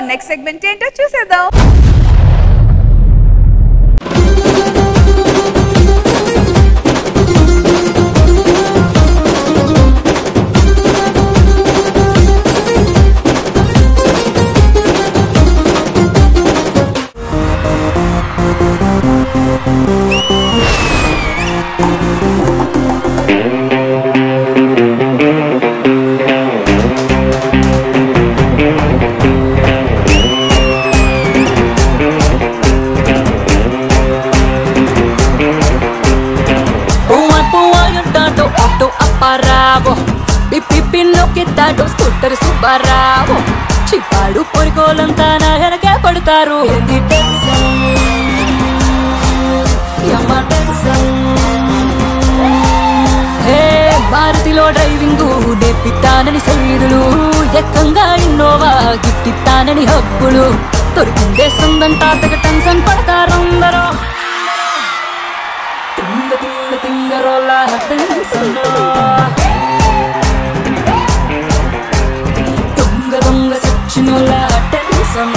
Next segment ఏంటో చూసేద్దాం పువ్వ పువ్వ అంటాడు ఆటో అప్పారావో పిప్పి పిన్నొక్కిస్తాడు స్కూటర్ సుబ్బారావు చిప్పాడు పొరికోలంతా నా వెనకే పడతారు ఏంది టెన్షన్ యమ్మ టెన్షన్ హే భారతిలో డ్రైవింగ్ నేర్పిస్తానని సైదులు ఎక్కంగా ఇన్నోవా గిఫ్ట్ ఇస్తానని హబ్బులు దొరికిందే సందంతా తెగ టెన్షన్ పడతారందరూ తింగ తింగ తింగరోలా టెన్షన్ దొంగ దొంగ సచ్చినోలా టెన్షన్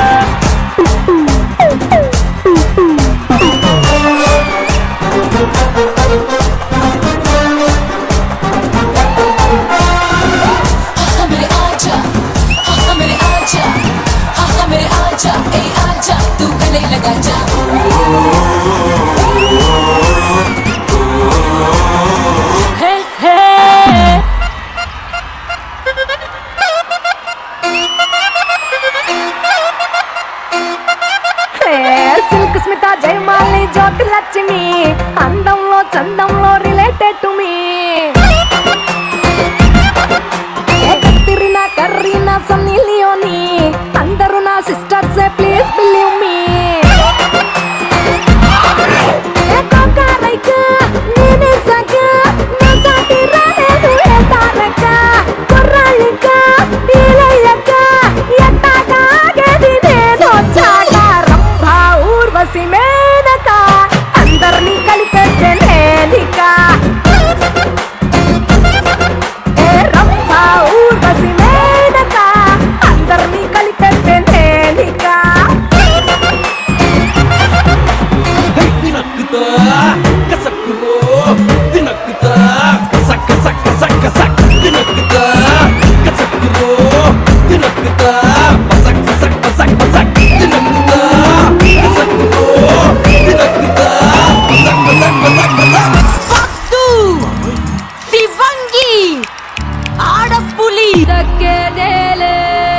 मेरे आजा हाँ मेरे आजा हाँ मेरे आजा ए आजा तू गले लगा जा హే హే సిల్క్ స్మిత జయమాలి జ్యోతి లక్ష్మి అందంలో చందంలో related to me Katrina Kareena Sunny Leone అందరూ నా సిస్టర్స్ ప్లీజ్ బిలీవ్ మీ నేనే సగ నా సాటి రాలేదు ఏ తారక కుర్రాళ్ళిక పీలయ్యక ఎట్టాగాగేది నేను చాట రంభ ఊర్వశి మేనక అందరినీ కలిపేస్తే నేనిక ఏ రంభ ఊర్వశి మేనక అందరినీ కలిపేస్తే నేనిక తినక్కుతా కసక్కులో తినక్కుతా కసక్ కసక్ కసక్ కసక్ తినక్కుతా కసక్కులో తినక్కుతా పసక్ పసక్ పసక్ పసక్ తినక్కుతా కసక్కులో తినక్కుతా పసక్ పసక్ పసక్ పసక్ ఫక్తు శివంగి ఆడపులి తగ్గేదేలే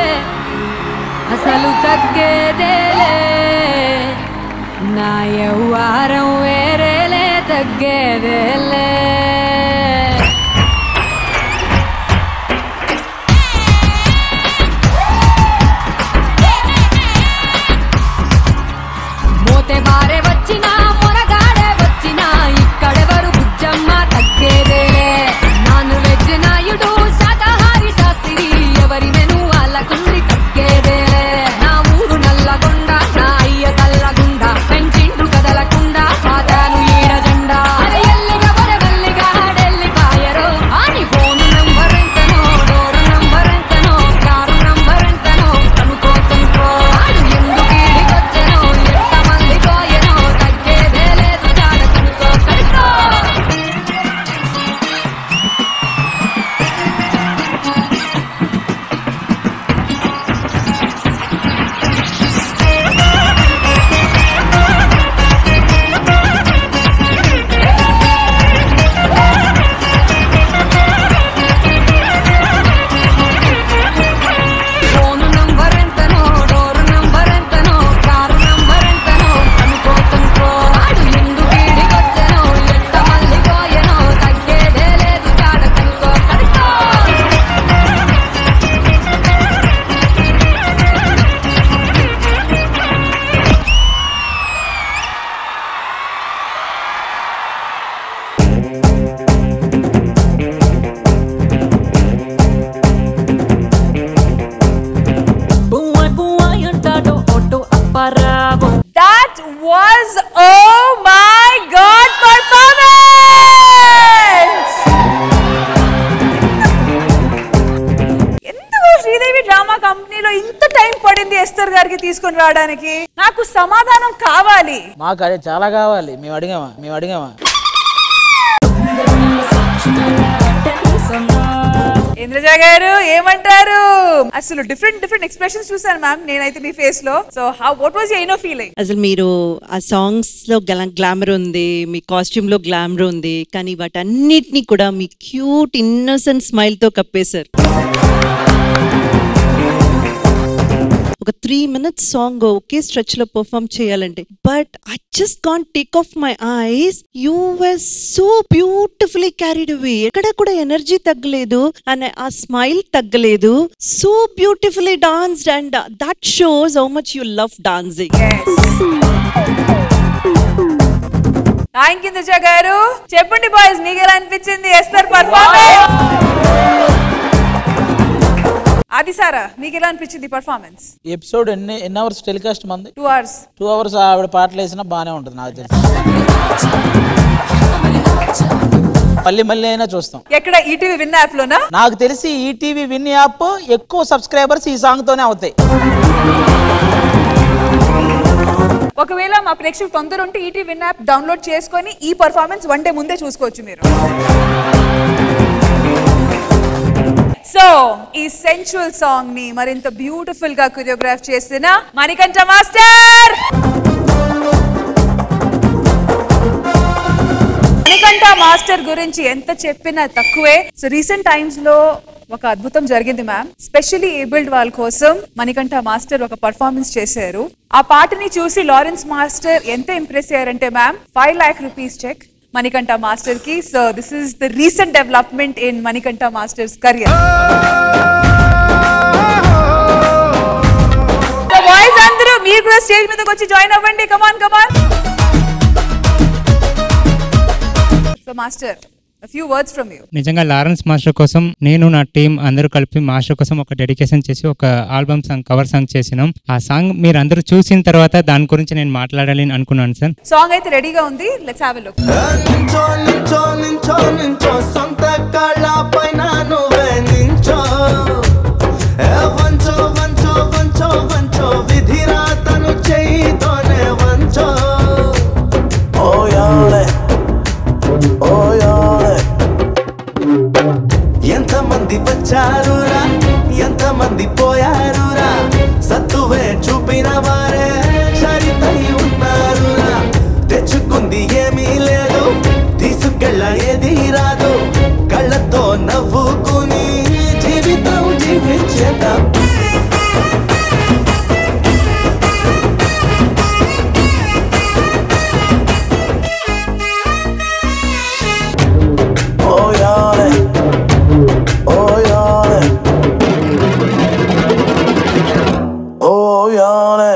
అసలు తగ్గేదేలే నా యవ్వారం వేరేలే తగ్గేదేలే మోతే బారే వచ్చినా మొరగాడే వచ్చినా ఇక్కడెవరు బుజ్జమ్మ తగ్గేదేలే నాన్ వెజ్ నాయుడు శాకాహారి శాస్త్రి ఎవరి మెను వాళ్ళకుంది తగ్గేదేలే నా ఊరు నల్లగొండ నా అయ్య తల్లగుండ పెంచిండ్రు కదలకుండా పాతాను ఈడ జెండా అరే ఎల్లిగా వరవల్లిగా డెల్లిపాయరో అని ఫోను నంబర్ ఎంతనో డోరు నంబర్ ఎంతనో కారు నంబర్ ఎంతనో కనుకోతుంటో ఆడు ఎందుకు ఈడికొచ్చెనో ఎంత మంది పోయెనో తగ్గేదే లేదు జాడ కనుకో కనుకో ఫోను నంబర్ ఎంతనో డోరు నంబర్ ఎంతనో కారు నంబర్ ఎంతనో కనుకోతుంటో ఆడు ఎందుకు ఈడికొచ్చెనో ఎంత మళ్ళీ పోయెనో తగ్గేదే లేదు జాడ కనుకో కనుకో పువ్వై పువ్వై అంటాడు auto Apparao That was oh my god performance! ఎందుకు శ్రీదేవి డ్రామా కంపెనీలో ఇంత టైం పడింది ఎస్తర్ గారికి తీసుకొని రావడానికి నాకు సమాధానం కావాలి మాకు అదే చాలా కావాలి మేము అడిగామా మేము అడిగామా ఇంద్రజ గారు ఏమంటారు అసలు డిఫరెంట్ డిఫరెంట్ ఎక్స్ప్రెషన్స్ చూసాను మ్యామ్ నేనైతే మీ ఫేస్ లో సో హౌ వాట్ వాజ్ ఎయినో ఫీలింగ్ అసలు మీరు ఆ సాంగ్స్ లో గ్లామర్ ఉంది మీ కాస్ట్యూమ్ లో గ్లామర్ ఉంది కానీ వాటన్నిటిని కూడా మీ క్యూట్ ఇన్నోసెంట్ స్మైల్ తో కప్పేశారు ఒక త్రీ మినిట్స్ సాంగ్ ఒకే స్ట్రెచ్ లో పర్ఫామ్ చేయాలంటే but I just can take off my eyes you were so beautifully carried away ఎక్కడ కూడా ఎనర్జీ తగ్గలేదు అండ్ ఆ స్మైల్ తగ్గలేదు so beautifully danced and that shows how much you love dancing thank Indraja garu చెప్పండి boys మీకు ఎలా అనిపించింది ఎస్తర్ పర్ఫార్మెన్స్ అది సారా మీకు ఎలా అనిపించింది పర్ఫార్మెన్స్ ఎపిసోడ్ ఎన్ని ఎన్ని అవర్స్ టెలికాస్ట్ మంది టూ అవర్స్ టూ అవర్స్ ఆవిడ పాటలు వేసినా బాగానే ఉంటుంది నాకు తెలిసి మళ్ళీ మళ్ళీ అయినా చూస్తాం ఎక్కడ ఈటీవీ విన్ యాప్ లోనా నాకు తెలిసి ఈటీవీ విన్ యాప్ ఎక్కువ సబ్స్క్రైబర్స్ ఈ సాంగ్ తోనే అవుతాయి ఒకవేళ మా ప్రేక్షకులు తొందర ఉంటే ఈటీవీ విన్ యాప్ డౌన్లోడ్ చేసుకొని ఈ పర్ఫార్మెన్స్ వన్ డే ముందే చూసుకోవచ్చు మీరు సో ఈ సెన్చువల్ సాంగ్ ని మరింత బ్యూటిఫుల్ గా కొరియోగ్రాఫ్ చేసిన మణికంఠ మాస్టర్ మణికంఠ మాస్టర్ గురించి ఎంత చెప్పినా తక్కువే సో రీసెంట్ టైమ్స్ లో ఒక అద్భుతం జరిగింది మ్యామ్ స్పెషల్లీ ఏబుల్డ్ వాళ్ళ కోసం మణికంఠ మాస్టర్ ఒక పర్ఫార్మెన్స్ చేశారు ఆ పాటని చూసి లారెన్స్ మాస్టర్ ఎంత ఇంప్రెస్ అయ్యారంటే ma'am five lakh rupees cheque Manikanta master కి so this is the recent development in Manikanta master's career boys అందరూ మీరు కూడా స్టేజ్ మీదకి వచ్చి జాయిన్ అవ్వండి come on come on so master few words from you నిజంగా లారెన్స్ మాస్టర్ కోసం నేను నా టీం అందరూ కలిపి మాస్టర్ కోసం ఒక డెడికేషన్ చేసి ఒక ఆల్బమ్ సాంగ్ కవర్ సాంగ్ చేసినాం ఆ సాంగ్ మీరు అందరూ చూసిన తర్వాత దాని గురించి నేను మాట్లాడాలి అని అనుకున్నాను సార్ సాంగ్ అయితే రెడీగా ఉంది లెట్స్ హావ్ ఎ లుక్ నించో నించో నించో నించో సొంత కాళ్ళ పైన నువ్వే నించో ఏ వంచో వంచో వంచో వంచో విధిరాతను చేయితోనే వంచో ఓ యాడే ఓ యాడే ఎంతమంది వచ్చారురా ఎంతమంది పోయారురా సత్తువే చూపిన వారే చరితై ఉన్నారురా తెచ్చుకుంది ఏమీ లేదు తీసుకెళ్ళ ఏది రాదు కళ్ళతో నవ్వుకుని జీవితం జీవించేద్దాం ఓ యాడే ఓ యాడే ఓ యాడే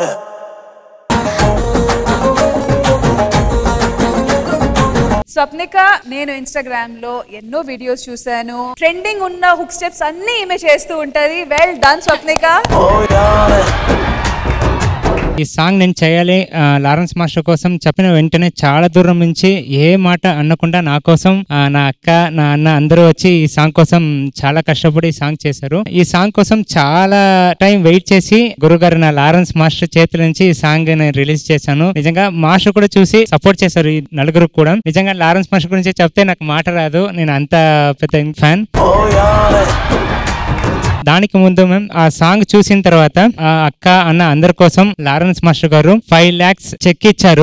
స్వప్నిక నేను ఇన్స్టాగ్రామ్ లో ఎన్నో వీడియోస్ చూశాను ట్రెండింగ్ ఉన్న హుక్ స్టెప్స్ అన్ని ఈమె చేస్తూ ఉంటది వెల్ డన్ స్వప్నిక ఓ యాడే ఈ సాంగ్ నేను చేయాలి ఆ, లారెన్స్ మాస్టర్ కోసం చెప్పిన వెంటనే చాలా దూరం నుంచి ఏ మాట అనకుండా నా కోసం ఆ, నా అక్క నా అన్న అందరూ వచ్చి ఈ సాంగ్ కోసం చాలా కష్టపడి ఈ సాంగ్ చేశారు ఈ సాంగ్ కోసం చాలా టైం వెయిట్ చేసి గురుగారు నా లారెన్స్ మాస్టర్ చేతుల నుంచి ఈ సాంగ్ నేను రిలీజ్ చేశాను నిజంగా మాస్టర్ కూడా చూసి సపోర్ట్ చేశారు ఈ నలుగురు కూడా నిజంగా లారెన్స్ మాస్టర్ గురించి చెప్తే నాకు మాట రాదు నేను అంత పెద్ద ఫ్యాన్ ఓ యాడే దానికి ముందు మేము ఆ సాంగ్ చూసిన తర్వాత ఆ అక్క అన్న అందరి కోసం Lawrence master garu five lakhs cheque ఇచ్చారు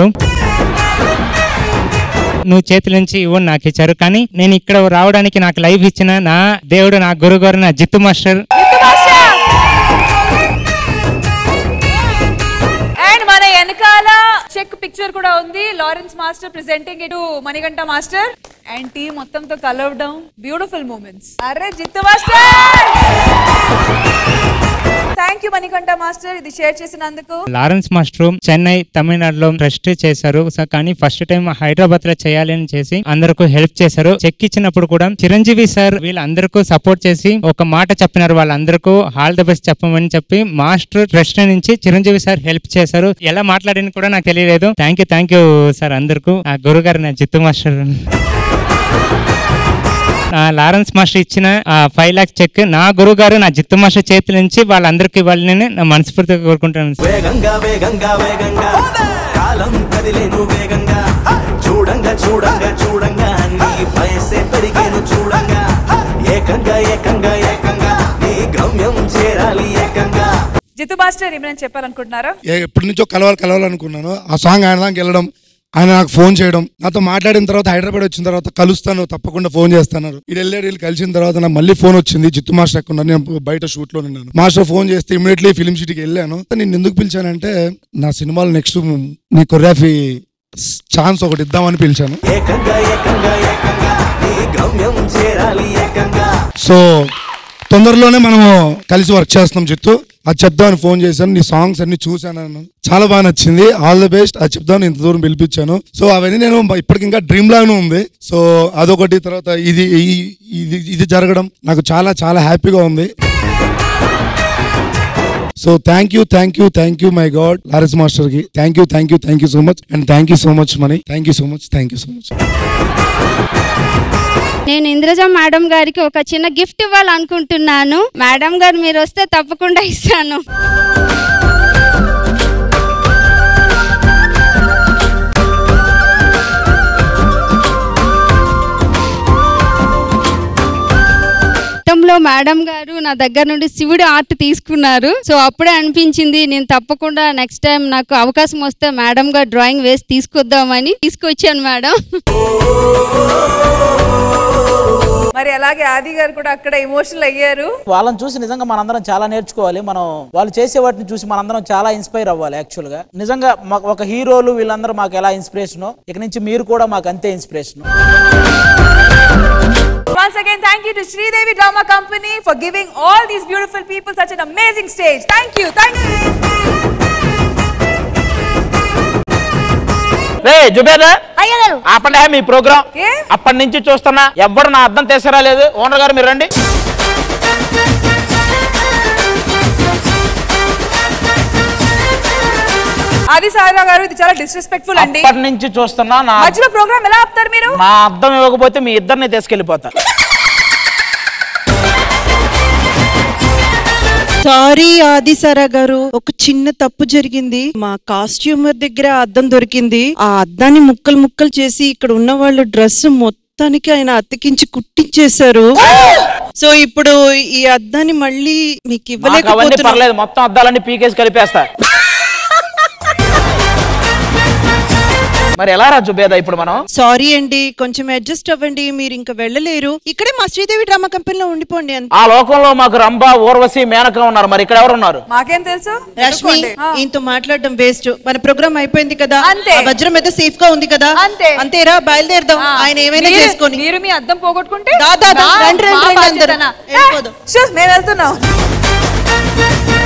నువ్వు చేతుల నుంచి ఇవ్వని నాకు ఇచ్చారు కానీ నేను ఇక్కడ రావడానికి నాకు లైఫ్ ఇచ్చిన నా దేవుడు నా గురువు గారు నా జిత్తు మాస్టర్ అండ్ మన వెనకాల చెక్ పిక్చర్ కూడా ఉంది లారెన్స్ మాస్టర్ ప్రెజెంటింగ్ ఇటు మణికంఠ మాస్టర్ అండ్ టీం మొత్తంతో కలవడం బ్యూటిఫుల్ మూమెంట్స్ అరే Jithu master thank you Manikanta master ఇది షేర్ చేసినందుకు లారెన్స్ మాస్టర్ చెన్నై తమిళనాడులో ట్రస్ట్ చేశారు సో కానీ ఫస్ట్ టైం హైదరాబాద్ లో చేయాలి అని చేసి అందరికీ హెల్ప్ చేశారు చెక్ ఇచ్చినప్పుడు కూడా చిరంజీవి సార్ వీళ్ళందరికీ సపోర్ట్ చేసి ఒక మాట చెప్పినారు వాళ్ళందరికీ ఆల్ ద బెస్ట్ చెప్పమని చెప్పి మాస్టర్ ట్రస్ట్ నుంచి చిరంజీవి సార్ హెల్ప్ చేశారు ఎలా మాట్లాడిన కూడా నాకు తెలియలేదు thank you thank you sir అందరికీ ఆ గురుగారు నా జిత్తు మాస్టర్ ఆ, లారెన్స్ మాస్టర్ ఇచ్చిన ఫైవ్ లాక్స్ చెక్ నా గురువు గారు నా జిత్తు మాస్టర్ చేతుల నుంచి వాళ్ళందరికీ ఇవ్వాలని నా మనస్ఫూర్తిగా కోరుకుంటాను సార్. వేగంగా వేగంగా వేగంగా కాలం కదిలేను వేగంగా చూడంగా చూడంగా చూడంగా నీ వయసే పెరిగేను చూడంగా ఏకంగా ఏకంగా ఏకంగా నీ గమ్యం చేరాలి ఏకంగా జితు మాస్టర్ ఏమైనా చెప్పాలనుకుంటున్నారా ఏ- ఎప్పటి నుంచో కలవాలి కలవాలనుకున్నాను ఆ సాంగ్ ఆయన దానికి వెళ్ళడం ఆయన నాకు ఫోన్ చేయడం నాతో మాట్లాడిన తర్వాత హైదరాబాద్ వచ్చిన తర్వాత కలుస్తాను తప్పకుండా ఫోన్ చేస్తాను వీడు వెళ్ళాడు వీళ్ళు కలిసిన తర్వాత నాకు మళ్ళీ ఫోన్ వచ్చింది జిత్తు మాస్టర్ ఎక్కడ ఉన్నారు? నేను బయట షూట్ లో ఉన్నాను మాస్టర్ ఫోన్ చేస్తే ఇమీడియట్లీ ఫిలిం సిటీకి వెళ్ళాను నేను ఎందుకు పిలిచానంటే నా సినిమాలో నెక్స్ట్ నీ కొరియాఫీ ఛాన్స్ ఒకటి ఇద్దామని పిలిచాను ఏకంగా ఏకంగా ఏకంగా నీ గమ్యం చేరాలి ఏకంగా సో తొందరలోనే మనము కలిసి వర్క్ చేస్తున్నాం చిత్తు అది చెప్దామని ఫోన్ చేశాను నీ సాంగ్స్ అన్ని చూశాను అన్నాను. చాలా బాగా నచ్చింది ఆల్ ద బెస్ట్ అది చెప్దామని ఇంత దూరం పిలిపించాను సో అవన్నీ నేను ఇప్పటికి ఇంకా డ్రీమ్ లాగానే ఉంది సో అదొకటి తర్వాత ఇది ఈ- ఇది ఇది జరగడం నాకు చాలా చాలా హ్యాపీగా ఉంది so thank you thank you thank you my god Lawrence master కి thank you thank you thank you so much and thank you so much money thank you so much thank you so much నేను Indraja madam గారికి ఒక చిన్న gift ఇవ్వాలనుకుంటున్నాను madam గారు మీరు వస్తే తప్పకుండా ఇస్తాను గతంలో మేడం గారు నా దగ్గర నుండి శివుడి ఆర్ట్ తీసుకున్నారు సో అప్పుడే అనిపించింది నేను తప్పకుండా నెక్స్ట్ టైం నాకు అవకాశం వస్తే మేడం గారు డ్రాయింగ్ వేసి తీసుకొద్దామని తీసుకొచ్చాను మేడం మరి అలాగే ఆది గారు కూడా అక్కడ ఎమోషనల్ అయ్యారు వాళ్ళని చూసి నిజంగా మనందరం చాలా నేర్చుకోవాలి మనం వాళ్ళు చేసే వాటిని చూసి మనందరం చాలా ఇన్స్పైర్ అవ్వాలి యాక్చువల్ గా నిజంగా మాకు ఒక హీరోలు వీళ్ళందరూ మాకు ఎలా ఇన్స్పిరేషన్ ఇక నుంచి మీరు కూడా మాకు అంతే inspiration Once again, thank you to Sridevi Drama Company for giving all these beautiful people such an amazing stage. Thank you. Thank you. రే జుబేదా అయ్యగారు ఆపండి మీ ప్రోగ్రామ్ ఏ? అప్పటి నుంచి చూస్తున్నా ఎవ్వరు నా అర్థం తెసరా లేదు ఓనర్ గారు మీరు రండి ఆది సాయిరా గారు ఇది చాలా డిస్రెస్పెక్ట్ఫుల్ అండి అప్పటి నుంచి చూస్తున్నా నా మధ్యలో ప్రోగ్రామ్ ఎలా ఆపుతారు మీరు నా అర్థం ఇవ్వకపోతే మీ ఇద్దరిని తీసుకెళ్ళిపోతా సారీ ఆదిసారా గారు ఒక చిన్న తప్పు జరిగింది మా కాస్ట్యూమర్ దగ్గర అద్దం దొరికింది ఆ అద్దాన్ని ముక్కలు ముక్కలు చేసి ఇక్కడ ఉన్న వాళ్ళు డ్రెస్ మొత్తానికి ఆయన అతికించి కుట్టించేశారు సో ఇప్పుడు ఈ అద్దాన్ని మళ్ళీ మీకు మాకు అవన్నీ ఇవ్వలేకపోతున్నా పర్లేదు మొత్తం అద్దాలన్నీ పీకేసి కలిపేస్తా మరి ఎలా రా జుబేదా ఇప్పుడు మనం సారీ అండి కొంచెం అడ్జస్ట్ అవ్వండి మీరు ఇంకా వెళ్ళలేరు ఇక్కడే మా శ్రీదేవి డ్రామా కంపెనీలో ఉండిపోండి అంతే ఆ లోకంలో మాకు రంభ ఊర్వశి మేనక ఉన్నారు మరి ఇక్కడ ఎవరు ఉన్నారు మాకేం తెలుసు రష్మి ఎదుర్కోండి. ఆ. ఈయనతో మాట్లాడడం వేస్ట్ మన ప్రోగ్రామ్ అయిపోయింది కదా అంతే. ఆ వజ్రం అయితే సేఫ్ గా ఉంది కదా అంతే. అంతేరా బయలుదేరదాం ఆ. ఆయన ఏమైనా మీరు- చేసుకొని మీరు మీ అద్దం పోగొట్టుకుంటే దా, దా, దా. నా- రండి, రండి, మా రండి అందరూ. బాధ్యతనా? వెళ్ళిపోదాం. ఏ, షూ, మేము వెళ్తున్నాం